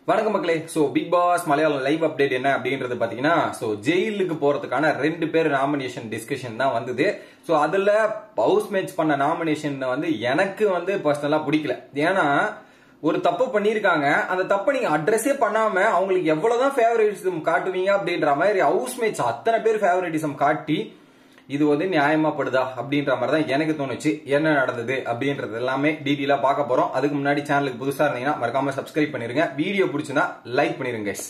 வணக்கம் மக்களே so Bigg Boss Malayalam live update என்ன அப்படின்றது பாத்தீங்கன்னா சோ ஜெயிலுக்கு போறதுக்கான ரெண்டு பேர் நாமினேஷன் டிஸ்கஷன் தான் வந்தது சோ அதுல ஹவுஸ் மேட்ச் பண்ண நாமினேஷன் வந்து எனக்கு வந்து பர்சனலா பிடிக்கல ஏன்னா ஒரு தப்பு பண்ணிருக்காங்க அந்த தப்பை நீங்க அட்ரஸே பண்ணாம அவங்களுக்கு எவ்வளவுதான் ஃபேவரட்டிசம் காட்டுவீங்க அப்படின்ற மாதிரி ஹவுஸ் மேட்ச் அத்தனை பேர் ஃபேவரட்டிசம் காட்டி இது வந்து நியாயமாப்படுதா அப்படின்ற மாதிரி தான் எனக்கு தோணுச்சு என்ன நடந்தது அப்படின்றது எல்லாமே டீட்டெயிலா பார்க்க போறோம் அதுக்கு முன்னாடி சேனலுக்கு புதுசா இருந்தீங்கன்னா மறக்காம சப்ஸ்கிரைப் பண்ணிருங்க வீடியோ பிடிச்சிருந்தா லைக் பண்ணிருங்க guys.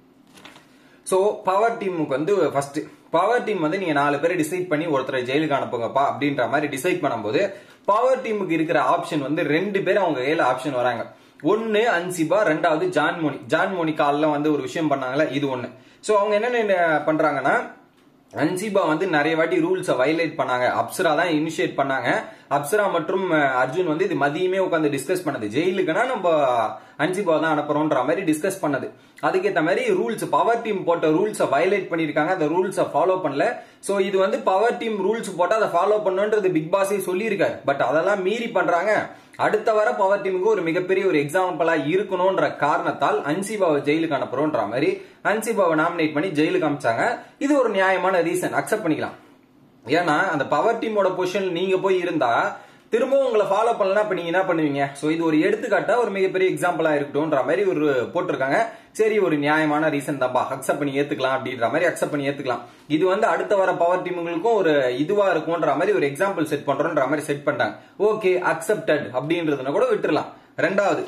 சோ பவர் டீமுக்கு வந்து ஃபர்ஸ்ட் பவர் டீம் வந்து நீங்க நாலு பேரை டிசைட் பண்ணி ஒருத்தரை ஜெயிலுக்கு அனுப்புங்கப்பா அப்படின்ற மாதிரி டிசைட் பண்ணும்போது பவர் டீமுக்கு இருக்கிற ஆப்ஷன் வந்து ரெண்டு பேர் அவங்க கையில ஆப்ஷன் வராங்க ஒன்னு அன்சிபா ரெண்டாவது ஜான்மோனி ஜான்மோனி காலில் வந்து ஒரு விஷயம் பண்ணாங்களே இது ஒண்ணு சோ அவங்க என்னென்ன பண்றாங்கன்னா அன்சிபா வந்து நிறைய வாட்டி ரூல்ஸை வயலேட் பண்ணாங்க அப்சரா தான் இனிஷியேட் பண்ணாங்க அப்சரா மற்றும் அஹ், அர்ஜுன் வந்து இது மதியமே உட்காந்து டிஸ்கஸ் பண்ணது ஜெயிலுக்குன்னா நம்ம அன்சிபா தான் அனுப்புறோம்ன்ற மாதிரி டிஸ்கஸ் பண்ணது அதுக்கேற்ற மாதிரி ரூல்ஸ் பவர் டீம் போட்ட ரூல்ஸை வயலேட் பண்ணிருக்காங்க அந்த ரூல்ஸை ஃபாலோ பண்ணல சோ இது வந்து பவர் டீம் ரூல்ஸ் போட்டா அதை ஃபாலோ பண்ணுன்றது பிக் பாஸே சொல்லியிருக்காரு பட் அதெல்லாம் மீறி பண்றாங்க அடுத்த வர பவர் டீமுக்கு ஒரு மிகப்பெரிய ஒரு எக்ஸாம்பிளா இருக்கணும்ன்ற காரணத்தால் அன்சிபாவை ஜெயிலுக்கு அனுப்புறோன்ற மாதிரி அன்சிபாவை நாமினேட் பண்ணி ஜெயிலுக்கு அமிச்சாங்க இது ஒரு நியாயமான ரீசன் அக்செப்ட் பண்ணிக்கலாம் ஏன்னா அந்த பவர் டீமோட பொசிஷன் நீங்க போய் இருந்தா திரும்பவும் உங்களை ஃபாலோ பண்ணலாம் இப்ப நீங்க என்ன பண்ணுவீங்க சோ இது ஒரு எடுத்துக்காட்டா ஒரு மிகப்பெரிய எக்ஸாம்பிளா இருக்கட்டும்ன்ற மாதிரி ஒரு போட்டிருக்காங்க சரி ஒரு நியாயமான ரீசன் தான்ப்பா அக்செப்ட் பண்ணி ஏத்துக்கலாம் அப்படின்ற மாதிரி அக்செப்ட் பண்ணி ஏத்துக்கலாம் இது வந்து அடுத்த வர பவர் டீமுங்களுக்கும் ஒரு இதுவா இருக்கும்ன்ற மாதிரி ஒரு எக்ஸாம்பிள் செட் பண்றோம்ன்ற மாதிரி செட் பண்ணிட்டாங்க ஓகே அக்செப்டட் அப்படின்றதுன கூட விட்டுறலாம் ரெண்டாவது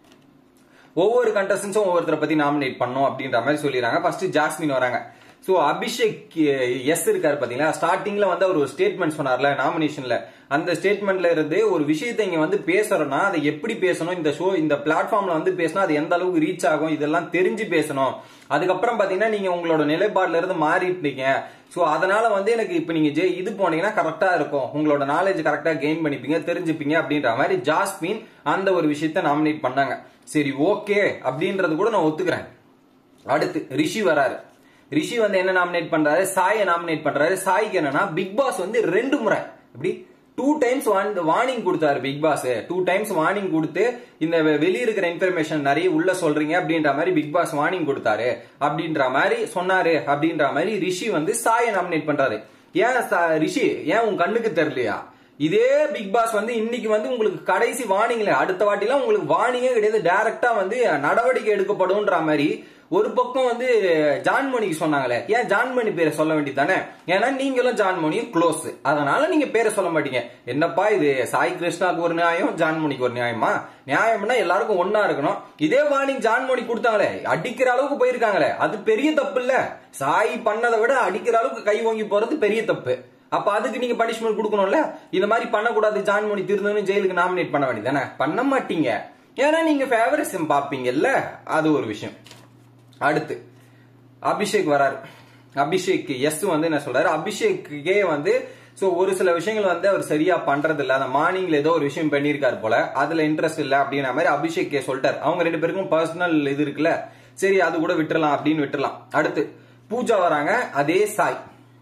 ஒவ்வொரு கண்டஸ்டன்ஸும் ஒவ்வொருத்தரை பத்தி நாமினேட் பண்ணோம் அப்படின்ற மாதிரி சொல்லிடுறாங்க ஃபர்ஸ்ட் ஜாஸ்மின் வராங்க சோ அபிஷேக் எஸ் இருக்காரு பாத்தீங்களா ஸ்டார்டிங்ல வந்து அவர் ஒரு ஸ்டேட்மெண்ட் சொன்னார்ல நாமினேஷன்ல அந்த ஸ்டேட்மெண்ட்ல இருந்து ஒரு விஷயத்தை இங்க வந்து பேசுறோம்னா அதை எப்படி பேசணும் இந்த ஷோ இந்த பிளாட்ஃபார்ம்ல வந்து பேசினா அது எந்த அளவுக்கு ரீச் ஆகும் இதெல்லாம் தெரிஞ்சு பேசணும் அதுக்கப்புறம் பாத்தீங்கன்னா நீங்க உங்களோட நிலைப்பாடுல இருந்து மாறிட்டீங்க சோ அதனால வந்து எனக்கு இப்ப நீங்க ஜெ- இது போனீங்கன்னா கரெக்டா இருக்கும் உங்களோட நாலேஜ் கரெக்டா கெயின் பண்ணிப்பீங்க தெரிஞ்சுப்பீங்க அப்படின்ற மாதிரி ஜாஸ்மின் அந்த ஒரு விஷயத்த நாமினேட் பண்ணாங்க சரி ஓகே அப்படின்றது கூட நான் ஒத்துக்கிறேன் அடுத்து ரிஷி வராரு ரிஷி வந்து என்ன நாமினேட் பண்றாரு சாயை நாமினேட் பண்றாரு சாய்க்கு என்னன்னா பிக் பாஸ் வந்து ரெண்டு முறை இப்படி டூ டைம்ஸ் வார்னிங் கொடுத்தாரு Bigg Boss two times warning கொடுத்து இந்த வெ- வெளிய இருக்கிற இன்ஃபர்மேஷன் நிறைய உள்ள சொல்றீங்க அப்படின்ற மாதிரி பிக் பாஸ் வார்னிங் கொடுத்தாரு அப்படின்ற மாதிரி சொன்னாரு அப்படின்ற மாதிரி ரிஷி வந்து சாயை நாமினேட் பண்றாரு ஏன் சா- ரிஷி ஏன் உன் கண்ணுக்கு தெரியலையா இதே பிக் பாஸ் வந்து இன்னைக்கு வந்து உங்களுக்கு கடைசி வார்னிங்ல அடுத்த வாட்டிலாம் உங்களுக்கு வார்னிங்கே கிடையாது டைரக்டா வந்து நடவடிக்கை எடுக்கப்படும்ன்ற மாதிரி ஒரு பக்கம் வந்து ஜான்மணிக்கு சொன்னாங்களே ஏன் ஜான்மணி பேரை சொல்ல வேண்டியதானே ஏன்னா நீங்களும் ஜான்மணியும் க்ளோஸ் அதனால நீங்க பேரை சொல்ல மாட்டீங்க என்னப்பா இது சாய் கிருஷ்ணாக்கு ஒரு நியாயம் ஜான்மணிக்கு ஒரு நியாயமா நியாயம்னா எல்லாருக்கும் ஒன்னா இருக்கணும் இதே வார்னிங் ஜான்மணி கொடுத்தாங்களே அடிக்கிற அளவுக்கு போயிருக்காங்களே அது பெரிய தப்பு இல்ல சாய் பண்ணதை விட அடிக்கிற அளவுக்கு கை வாங்கி போறது பெரிய தப்பு அப்ப அதுக்கு நீங்க பனிஷ்மெண்ட் கொடுக்கணும்ல இந்த மாதிரி பண்ணக்கூடாது ஜான்மணி திருந்தவனு ஜெயிலுக்கு நாமினேட் பண்ண வேண்டியதானே பண்ண மாட்டீங்க ஏன்னா நீங்க ஃபேவரிசம் பாப்பீங்கல்ல அது ஒரு விஷயம் அடுத்து அபிஷேக் வராரு அபிஷேக் எஸ் வந்து என்ன சொல்றாரு அபிஷேக்கே வந்து சோ ஒரு சில விஷயங்கள் வந்து அவர் சரியா பண்றது இல்ல அந்த மார்னிங்ல ஏதோ ஒரு விஷயம் பண்ணிருக்காரு போல அதுல இன்ட்ரெஸ்ட் இல்ல அப்படின்ற மாதிரி அபிஷேக் சொல்லிட்டாரு அவங்க ரெண்டு பேருக்கும் பர்சனல் இது இருக்குல்ல சரி அது கூட விட்டுறலாம் அப்படின்னு விட்டுறலாம் அடுத்து பூஜா வராங்க அதே சாய்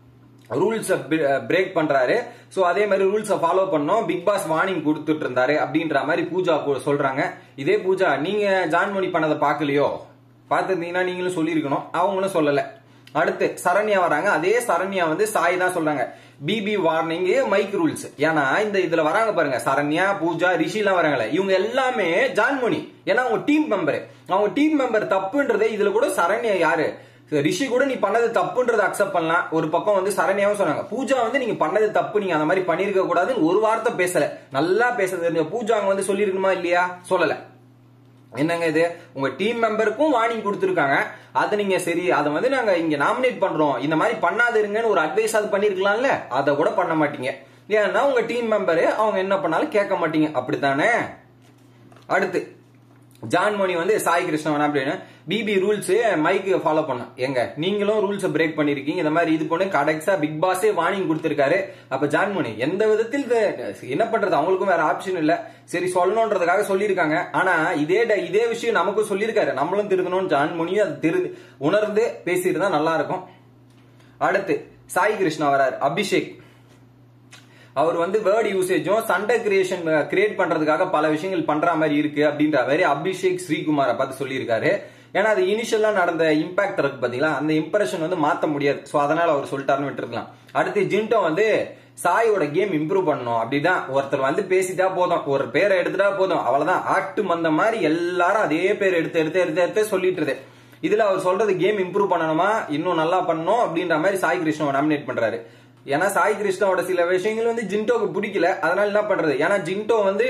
ரூல்ஸ பிரேக் பண்றாரு சோ அதே மாதிரி ரூல்ஸ ஃபாலோ பண்ணோம் பிக் பாஸ் வார்னிங் கொடுத்துட்டு இருந்தாரு அப்படின்ற மாதிரி பூஜா கு- சொல்றாங்க இதே பூஜா நீங்க ஜான்மணி பண்ணதை பார்க்கலையோ பார்த்திருந்தீங்கன்னா நீங்களும் சொல்லியிருக்கணும் அவங்களும் சொல்லல அடுத்து சரண்யா வராங்க அதே சரண்யா வந்து சாய் தான் சொல்றாங்க பிபி வார்னிங் மைக் ரூல்ஸ் ஏன்னா இந்த இதுல வராங்க பாருங்க சரண்யா பூஜா ரிஷி எல்லாம் வராங்களே இவங்க எல்லாமே ஜான்மணி ஏன்னா அவங்க டீம் மெம்பர் அவங்க டீம் மெம்பர் தப்புன்றதே இதுல கூட சரண்யா யாரு ரிஷி கூட நீ பண்ணது தப்புன்றதை அக்செப்ட் பண்ணலாம் ஒரு பக்கம் வந்து சரண்யாவும் சொன்னாங்க பூஜா வந்து நீங்க பண்ணது தப்பு நீங்க அந்த மாதிரி பண்ணிருக்க கூடாதுன்னு ஒரு வார்த்தை பேசல நல்லா பேச தெரிஞ்ச பூஜா அங்க வந்து சொல்லிருக்கணுமா இல்லையா சொல்லல என்னங்க இது உங்க டீம் மெம்பருக்கும் வார்னிங் கொடுத்துருக்காங்க அதை நீங்க சரி அதை வந்து நாங்க இங்க நாமினேட் பண்றோம் இந்த மாதிரி பண்ணாதிருங்கன்னு ஒரு அட்வைஸ் அது பண்ணிருக்கலாம்ல அதை கூட பண்ண மாட்டீங்க ஏன்னா உங்க டீம் மெம்பரு அவங்க என்ன பண்ணாலும் கேட்க மாட்டீங்க அப்படித்தானே அடுத்து ஜான்மணி வந்து சாய் கிருஷ்ணவன் அப்படின்னு பிபி ரூல்ஸ் மைக்கு ஃபாலோ பண்ணோம் எங்க நீங்களும் ரூல்ஸ் பிரேக் பண்ணிருக்கீங்க இந்த மாதிரி இது பண்ணு கடைசா பிக் பாஸே வார்னிங் கொடுத்திருக்காரு அப்ப ஜான்மணி எந்த விதத்தில் இது என்ன பண்றது அவங்களுக்கும் வேற ஆப்ஷன் இல்ல சரி சொல்லணும்ன்றதுக்காக சொல்லியிருக்காங்க ஆனா இதே ட- இதே விஷயம் நமக்கும் சொல்லியிருக்காரு நம்மளும் திருந்தணும் ஜான்மணியும் அது திரு உணர்ந்து பேசிட்டு தான் நல்லா இருக்கும் அடுத்து சாய் கிருஷ்ணா வரார் அபிஷேக் அவர் வந்து வேர்ட் யூசேஜும் சண்டை கிரியேஷன் கிரியேட் பண்றதுக்காக பல விஷயங்கள் பண்ற மாதிரி இருக்கு அப்படின்ற மாதிரி அபிஷேக் ஸ்ரீகுமாரை பார்த்து சொல்லியிருக்காரு ஏன்னா அது இனிஷியலா நடந்த இம்பாக்ட் இருக்கு பாத்தீங்களா அந்த இம்ப்ரெஷன் வந்து மாத்த முடியாது சோ அதனால அவர் சொல்லிட்டாருன்னு விட்டுருக்கலாம் அடுத்து ஜின்டோ வந்து சாயோட கேம் இம்ப்ரூவ் பண்ணணும் அப்படிதான் ஒருத்தர் வந்து பேசிட்டா போதும் ஒரு பேரை எடுத்துட்டா போதும் அவ்வளவுதான் ஆட்டு மந்த மாதிரி எல்லாரும் அதே பேர் எடுத்து எடுத்து எடுத்து எடுத்து சொல்லிட்டு இருக்கு இதுல அவர் சொல்றது கேம் இம்ப்ரூவ் பண்ணணுமா இன்னும் நல்லா பண்ணணும் அப்படின்ற மாதிரி சாய் கிருஷ்ணாவை நாமினேட் பண்றாரு ஏன்னா சாய் கிருஷ்ணாவோட சில விஷயங்கள் வந்து ஜின்டோக்கு பிடிக்கல அதனால என்ன பண்றது ஏன்னா ஜின்டோ வந்து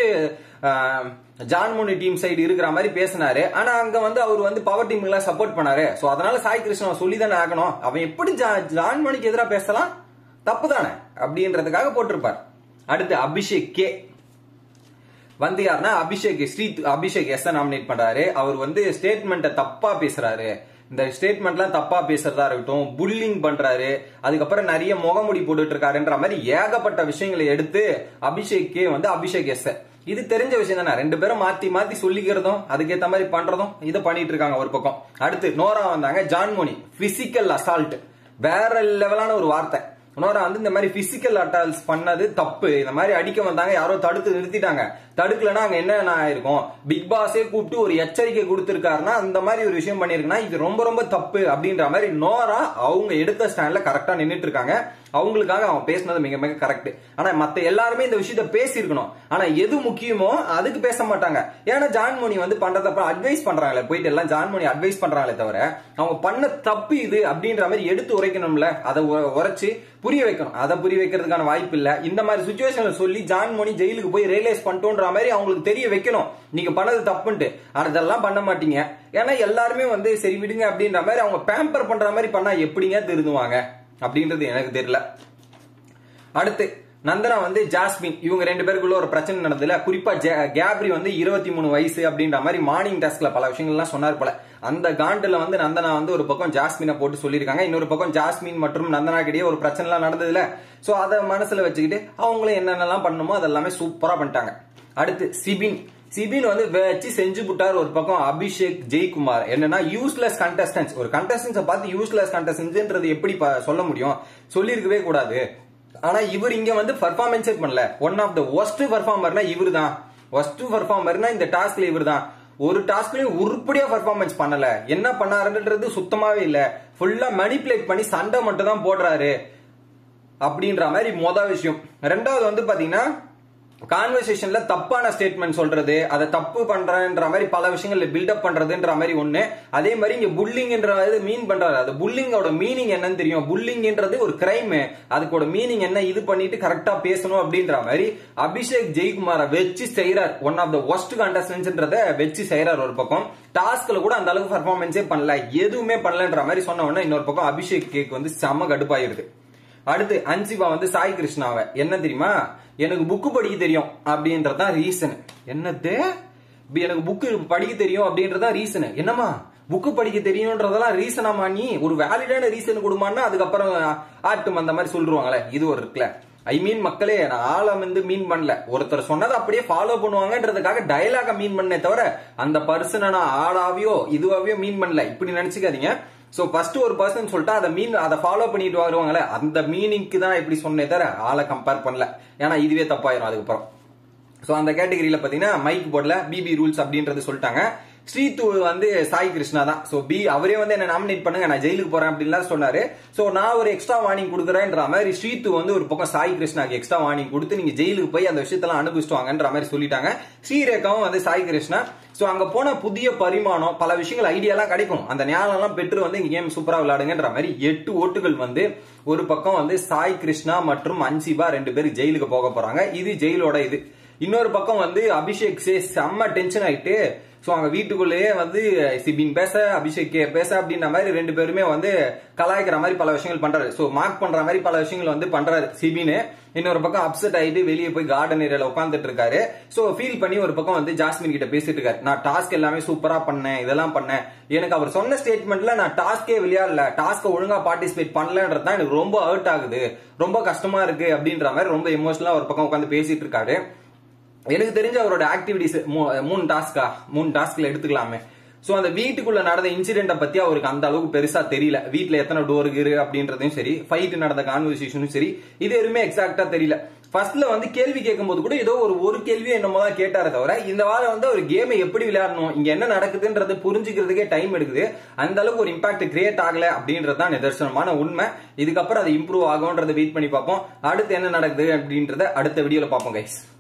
ஜான்மோனி டீம் சைடு இருக்கிற மாதிரி பேசினாரு ஆனா அங்க வந்து அவர் வந்து பவர் டீம் எல்லாம் சப்போர்ட் பண்ணாரு சோ அதனால சாய் கிருஷ்ணா சொல்லி தானே ஆகணும் அவன் எப்படி ஜான்மோனிக்கு எதிராக பேசலாம் தப்பு தானே அப்படின்றதுக்காக போட்டிருப்பார் அடுத்து அபிஷேக் கே வந்து யாருன்னா அபிஷேக் ஸ்ரீ அபிஷேக் எஸ் நாமினேட் பண்றாரு அவர் வந்து ஸ்டேட்மெண்ட்டை தப்பா பேசுறாரு இந்த ஸ்டேட்மெண்ட்லாம் தப்பா பேசுறதா இருக்கட்டும் புல்லிங் பண்றாரு அதுக்கப்புறம் நிறைய முகமுடி போட்டுட்டு இருக்காருன்ற மாதிரி ஏகப்பட்ட விஷயங்களை எடுத்து அபிஷேக்கே வந்து அபிஷேக் எஸ் இது தெரிஞ்ச விஷயம் தானே ரெண்டு பேரும் மாத்தி மாத்தி சொல்லிக்கிறதும் அதுக்கேத்த மாதிரி பண்றதும் இதை பண்ணிட்டு இருக்காங்க ஒரு பக்கம் அடுத்து நோரா வந்தாங்க ஜான்மோனி பிசிக்கல் அசால்ட் வேற லெவலான ஒரு வார்த்தை நோரா வந்து இந்த மாதிரி பிசிக்கல் அட்டால்ஸ் பண்ணது தப்பு இந்த மாதிரி அடிக்க வந்தாங்க யாரோ தடுத்து நிறுத்திட்டாங்க தடுக்கலன்னா அங்க என்ன ஆயிருக்கும் பிக் பாஸே கூப்பிட்டு ஒரு எச்சரிக்கை கொடுத்திருக்காருன்னா அந்த மாதிரி ஒரு விஷயம் பண்ணிருக்குன்னா இது ரொம்ப ரொம்ப தப்பு அப்படின்ற மாதிரி நோரா அவங்க எடுத்த ஸ்டாண்ட்ல கரெக்டா நின்றுட்டு இருக்காங்க அவங்களுக்காக அவன் பேசினது மிக மிக கரெக்ட் ஆனா மத்த எல்லாருமே இந்த விஷயத்த பேசியிருக்கணும் ஆனா எது முக்கியமோ அதுக்கு பேச மாட்டாங்க ஏன்னா ஜான்மோனி வந்து பண்றதப்ப அட்வைஸ் பண்றாங்களே போயிட்டு எல்லாம் ஜான்மோனி அட்வைஸ் பண்றாங்களே தவிர அவங்க பண்ண தப்பு இது அப்படின்ற மாதிரி எடுத்து உரைக்கணும்ல அதை உரைச்சு புரிய வைக்கணும் அதை புரிய வைக்கிறதுக்கான வாய்ப்பு இல்ல இந்த மாதிரி சுச்சுவேஷன்ல சொல்லி ஜான்மோனி ஜெயிலுக்கு போய் ரியலைஸ் பண்ணிட்டோன்ற மாதிரி அவங்களுக்கு தெரிய வைக்கணும் நீங்க பண்ணது தப்புன்ட்டு ஆனா இதெல்லாம் பண்ண மாட்டீங்க ஏன்னா எல்லாருமே வந்து சரி விடுங்க அப்படின்ற மாதிரி அவங்க பேம்பர் பண்ற மாதிரி பண்ணா எப்படிங்க திருந்துவாங்க அப்படின்றது எனக்கு தெரியல அடுத்து நந்தனா வந்து ஜாஸ்மின் இவங்க ரெண்டு பேருக்குள்ள ஒரு பிரச்சனை நடந்ததுல குறிப்பா கேப்ரி வந்து இருபத்தி மூணு வயசு அப்படின்ற மாதிரி மார்னிங் டாஸ்க்ல பல விஷயங்கள்லாம் சொன்னார் போல அந்த காண்டுல வந்து நந்தனா வந்து ஒரு பக்கம் ஜாஸ்மினை போட்டு சொல்லியிருக்காங்க இன்னொரு பக்கம் ஜாஸ்மின் மற்றும் நந்தனா கிட்டே ஒரு பிரச்சனை எல்லாம் நடந்ததுல சோ அதை மனசுல வச்சுக்கிட்டு அவங்களும் என்னென்னலாம் பண்ணணுமோ அதெல்லாமே சூப்பரா பண்ணிட்டாங்க அடுத்து சிபின் சிபின் வந்து வச்சு செஞ்சு விட்டார் ஒரு பக்கம் அபிஷேக் ஜெய்குமார் என்னன்னா யூஸ்லெஸ் கண்டஸ்டன்ஸ் ஒரு கண்டஸ்டன்ஸை பார்த்து யூஸ்லெஸ் கண்டஸ்டன்ஸ்ன்றது எப்படி சொல்ல முடியும் சொல்லியிருக்கவே கூடாது ஆனா இவர் இங்க வந்து பர்ஃபார்மன்ஸே பண்ணல ஒன் ஆஃப் த ஒஸ்ட் பர்ஃபார்மர்னா இவர் தான் ஒஸ்ட் பர்ஃபார்மர்னா இந்த டாஸ்க்ல இவர் தான் ஒரு டாஸ்க்லயும் உருப்படியா பர்ஃபார்மன்ஸ் பண்ணல என்ன பண்ணாருன்றது சுத்தமாவே இல்ல ஃபுல்லா மணிப்புலேட் பண்ணி சண்டை மட்டும் தான் போடுறாரு அப்படின்ற மாதிரி மொதல் விஷயம் ரெண்டாவது வந்து பாத்தீங்கன்னா கான்வர்சேஷன்ல தப்பான ஸ்டேட்மெண்ட் சொல்றது அதை தப்பு பண்றன்ற மாதிரி பல விஷயங்கள்ல பில்டப் பண்றதுன்ற மாதிரி ஒண்ணு அதே மாதிரி இங்க புல்லிங்ன்ற மீன் பண்றாரு அது புல்லிங்கோட மீனிங் என்னன்னு தெரியும் புல்லிங்ன்றது ஒரு கிரைம் அதுக்கோட மீனிங் என்ன இது பண்ணிட்டு கரெக்டா பேசணும் அப்படின்ற மாதிரி அபிஷேக் ஜெய்குமாரை வச்சு செய்யறார் ஒன் ஆஃப் த ஒஸ்ட் கண்டஸ்டன்ஸ்ன்றத வச்சு செய்யறார் ஒரு பக்கம் டாஸ்க்ல கூட அந்த அளவுக்கு பர்ஃபார்மன்ஸே பண்ணல எதுவுமே பண்ணலன்ற மாதிரி சொன்ன உடனே இன்னொரு பக்கம் அபிஷேக் கேக் வந்து செம கடுப்பாயிருது அடுத்து அன்சிபா வந்து சாய் கிருஷ்ணாவை என்ன தெரியுமா எனக்கு புக்கு படிக்க தெரியும் அப்படின்றதான் ரீசன் என்னது எனக்கு புக்கு படிக்க தெரியும் அப்படின்றதான் ரீசன் என்னமா புக்கு படிக்க தெரியும்ன்றதெல்லாம் ரீசனாமா நீ ஒரு வேலிடான ரீசன் கொடுமான்னா அதுக்கப்புறம் ஆட்டும் அந்த மாதிரி சொல்லிருவாங்களே இது ஒரு இருக்குல்ல ஐ மீன் மக்களே நான் ஆளை வந்து மீன் பண்ணல ஒருத்தர் சொன்னதை அப்படியே ஃபாலோ பண்ணுவாங்கன்றதுக்காக டயலாக மீன் பண்ணே தவிர அந்த பர்சனை நான் ஆளாவியோ இதுவாவியோ மீன் பண்ணல இப்படி நினைச்சுக்காதீங்க சோ ஃபர்ஸ்ட் ஒரு பர்சன் சொல்லிட்டா அதை மீன் அதை ஃபாலோ பண்ணிட்டு வருவாங்களே அந்த மீனிங்க்கு தான் இப்படி சொன்னே தவிர ஆளை கம்பேர் பண்ணல ஏன்னா இதுவே தப்பாயிரும் அதுக்கப்புறம் சோ அந்த கேட்டகரியில பாத்தீங்கன்னா மைக் போர்ட்ல பிபி ரூல்ஸ் அப்படின்றது சொல்லிட்டாங்க ஸ்ரீது வந்து சாய் கிருஷ்ணா தான் சோ பி அவரே வந்து என்ன நாமினேட் பண்ணுங்க நான் ஜெயிலுக்கு போறேன் அப்படின்லாம் சொன்னாரு சோ நான் ஒரு எக்ஸ்ட்ரா வார்னிங் கொடுக்குறேன்ற மாதிரி ஸ்ரீது வந்து ஒரு பக்கம் சாய் கிருஷ்ணாக்கு எக்ஸ்ட்ரா வார்னிங் கொடுத்து நீங்க ஜெயிலுக்கு போய் அந்த விஷயத்தெல்லாம் அனுபவிச்சுட்டு வாங்கன்ற மாதிரி சொல்லிட்டாங்க ஸ்ரீரேகாவும் வந்து சாய் கிருஷ்ணா சோ அங்க போன புதிய பரிமாணம் பல விஷயங்கள் ஐடியாலாம் கிடைக்கும் அந்த ஞானம் எல்லாம் பெற்று வந்து இங்க கேம் சூப்பரா விளையாடுங்கன்ற மாதிரி எட்டு ஓட்டுகள் வந்து ஒரு பக்கம் வந்து சாய் கிருஷ்ணா மற்றும் அன்சிபா ரெண்டு பேரும் ஜெயிலுக்கு போக போறாங்க இது ஜெயிலோட இது இன்னொரு பக்கம் வந்து அபிஷேக் சே செம்ம டென்ஷன் ஆயிட்டு சோ அங்க வீட்டுக்குள்ளேயே வந்து சிபின் பேச அபிஷேக் பேச அப்படின்ற மாதிரி ரெண்டு பேருமே வந்து கலாய்க்கிற மாதிரி பல விஷயங்கள் பண்றாரு சோ மார்க் பண்ற மாதிரி பல விஷயங்கள் வந்து பண்றாரு சிபின் இன்னொரு பக்கம் அப்செட் ஆயிட்டு வெளியே போய் கார்டன் ஏரியால உட்காந்துட்டு இருக்காரு சோ ஃபீல் பண்ணி ஒரு பக்கம் வந்து ஜாஸ்மின் கிட்ட பேசிட்டு இருக்காரு நான் டாஸ்க் எல்லாமே சூப்பரா பண்ணேன் இதெல்லாம் பண்ணேன் எனக்கு அவர் சொன்ன ஸ்டேட்மெண்ட்ல நான் டாஸ்கே விளையாடல டாஸ்க ஒழுங்கா பார்ட்டிசிபேட் பண்ணலன்றது தான் எனக்கு ரொம்ப ஹர்ட் ஆகுது ரொம்ப கஷ்டமா இருக்கு அப்படின்ற மாதிரி ரொம்ப எமோஷனலா ஒரு பக்கம் உட்காந்து பேசிட்டு இருக்காரு எனக்கு தெரிஞ்ச அவரோட ஆக்டிவிட்டிஸ் மூணு டாஸ்கா மூணு டாஸ்க்ல எடுத்துக்கலாமே சோ அந்த வீட்டுக்குள்ள நடந்த இன்சிடென்ட பத்தி அவருக்கு அந்த அளவுக்கு பெருசா தெரியல வீட்டுல எத்தனை டோர் இரு அப்படின்றதையும் சரி ஃபைட் நடந்த கான்வர்சேஷனும் சரி இது எதுவுமே எக்ஸாக்டா தெரியல ஃபர்ஸ்ட்ல வந்து கேள்வி கேட்கும்போது கூட ஏதோ ஒரு ஒரு கேள்வியோ என்னமோ தான் கேட்டாரே தவிர இந்த வாரம் வந்து ஒரு கேமை எப்படி விளையாடணும் இங்க என்ன நடக்குதுன்றது புரிஞ்சுக்கிறதுக்கே டைம் எடுக்குது அந்த அளவுக்கு ஒரு இம்பாக்ட் கிரியேட் ஆகல அப்படின்றது தான் நிதர்சனமான உண்மை இதுக்கப்புறம் அது இம்ப்ரூவ் ஆகும்ன்றதை வெயிட் பண்ணி பார்ப்போம் அடுத்து என்ன நடக்குது அப்படின்றத அடுத்த வீடியோல பார்ப்போம் கைஸ்